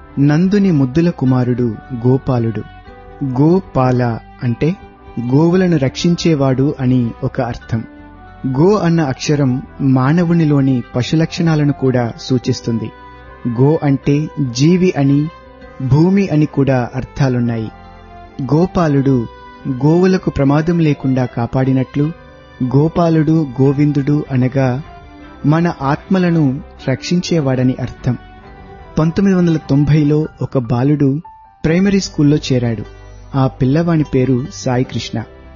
నందుని ముద్దుల కుమారుడు గోపాలుడు గోపాల అంటే గోవులను రక్షించేవాడు అని ఒక అర్థం గో అన్న అక్షరం మానవునిలోని పశు లక్షణాలను కూడా సూచిస్తుంది గో అంటే జీవి అని భూమి అని కూడా అర్థాలున్నాయి గోపాలుడు గోవులకు ప్రమాదం లేకుండా కాపాడినట్లు గోపాలుడు గోవిందుడు అనగా మన ఆత్మలను రక్షించేవాడని అర్థం పంతొమ్మిది వందల తొంభైలో ఒక బాలుడు ప్రైమరీ స్కూల్లో చేరాడు ఆ పిల్లవాని పేరు సాయికృష్ణ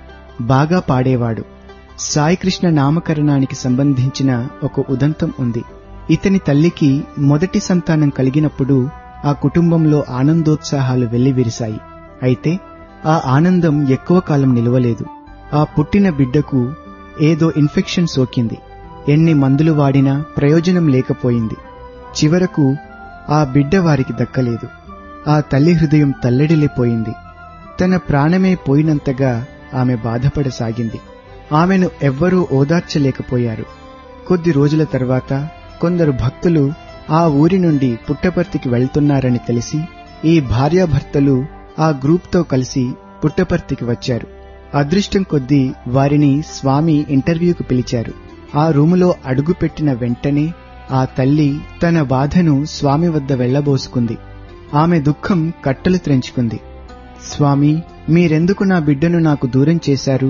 బాగా పాడేవాడు సాయికృష్ణ నామకరణానికి సంబంధించిన ఒక ఉదంతం ఉంది ఇతని తల్లికి మొదటి సంతానం కలిగినప్పుడు ఆ కుటుంబంలో ఆనందోత్సాహాలు వెల్లివిరిశాయి అయితే ఆ ఆనందం ఎక్కువ కాలం నిలవలేదు ఆ పుట్టిన బిడ్డకు ఏదో ఇన్ఫెక్షన్ సోకింది ఎన్ని మందులు వాడినా ప్రయోజనం లేకపోయింది చివరకు ఆ బిడ్డ వారికి దక్కలేదు ఆ తల్లి హృదయం తల్లడిల్లిపోయింది తన ప్రాణమే పోయినంతగా ఆమె బాధపడసాగింది ఆమెను ఎవ్వరూ ఓదార్చలేకపోయారు కొద్ది రోజుల తర్వాత కొందరు భక్తులు ఆ ఊరి నుండి పుట్టపర్తికి వెళ్తున్నారని తెలిసి ఈ భార్యాభర్తలు ఆ గ్రూప్తో కలిసి పుట్టపర్తికి వచ్చారు అదృష్టం కొద్దీ వారిని స్వామి ఇంటర్వ్యూకు పిలిచారు ఆ రూములో అడుగుపెట్టిన వెంటనే ఆ తల్లి తన బాధను స్వామి వద్ద వెళ్లబోసుకుంది ఆమె దుఃఖం కట్టలు త్రెంచుకుంది స్వామి మీరెందుకు నా బిడ్డను నాకు దూరం చేశారు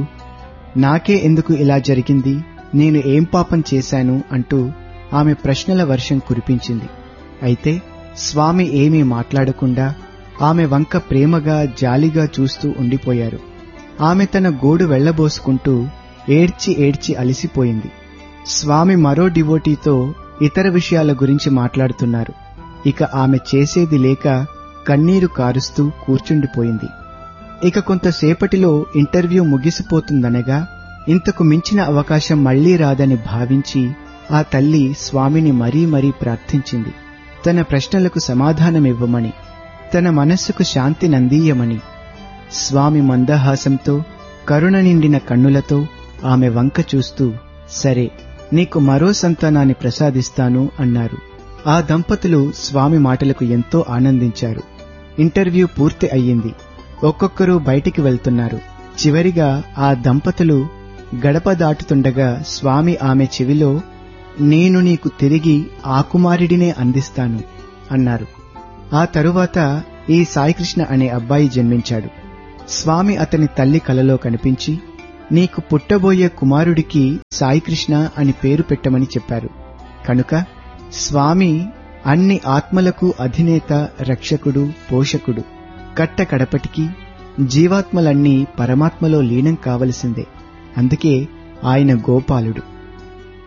నాకే ఎందుకు ఇలా జరిగింది నేను ఏం పాపం చేశాను అంటూ ఆమె ప్రశ్నల వర్షం కురిపించింది అయితే స్వామి ఏమీ మాట్లాడకుండా ఆమె వంక ప్రేమగా జాలిగా చూస్తూ ఉండిపోయారు ఆమె తన గోడు వెళ్లబోసుకుంటూ ఏడ్చి ఏడ్చి అలిసిపోయింది స్వామి మరో డివోటీతో ఇతర విషయాల గురించి మాట్లాడుతున్నారు ఇక ఆమె చేసేది లేక కన్నీరు కారుస్తూ కూర్చుండిపోయింది ఇక కొంతసేపటిలో ఇంటర్వ్యూ ముగిసిపోతుందనగా ఇంతకు మించిన అవకాశం మళ్లీ రాదని భావించి ఆ తల్లి స్వామిని మరీ మరీ ప్రార్థించింది తన ప్రశ్నలకు సమాధానమివ్వమని తన మనస్సుకు శాంతి నందీయమని స్వామి మందహాసంతో కరుణ నిండిన కన్నులతో ఆమె వంక చూస్తూ సరే నీకు మరో సంతానాన్ని ప్రసాదిస్తాను అన్నారు ఆ దంపతులు స్వామి మాటలకు ఎంతో ఆనందించారు ఇంటర్వ్యూ పూర్తి అయ్యింది ఒక్కొక్కరు బయటికి వెళ్తున్నారు చివరిగా ఆ దంపతులు గడప దాటుతుండగా స్వామి ఆమె చెవిలో నేను నీకు తిరిగి ఆ కుమారుడినే అందిస్తాను అన్నారు ఆ తరువాత ఈ సాయికృష్ణ అనే అబ్బాయి జన్మించాడు స్వామి అతని తల్లి కలలో కనిపించి నీకు పుట్టబోయే కుమారుడికి సాయికృష్ణ అని పేరు పెట్టమని చెప్పారు కనుక స్వామి అన్ని ఆత్మలకు అధినేత రక్షకుడు పోషకుడు కట్ట కడపటికి జీవాత్మలన్నీ పరమాత్మలో లీనం కావలసిందే అందుకే ఆయన గోపాలుడు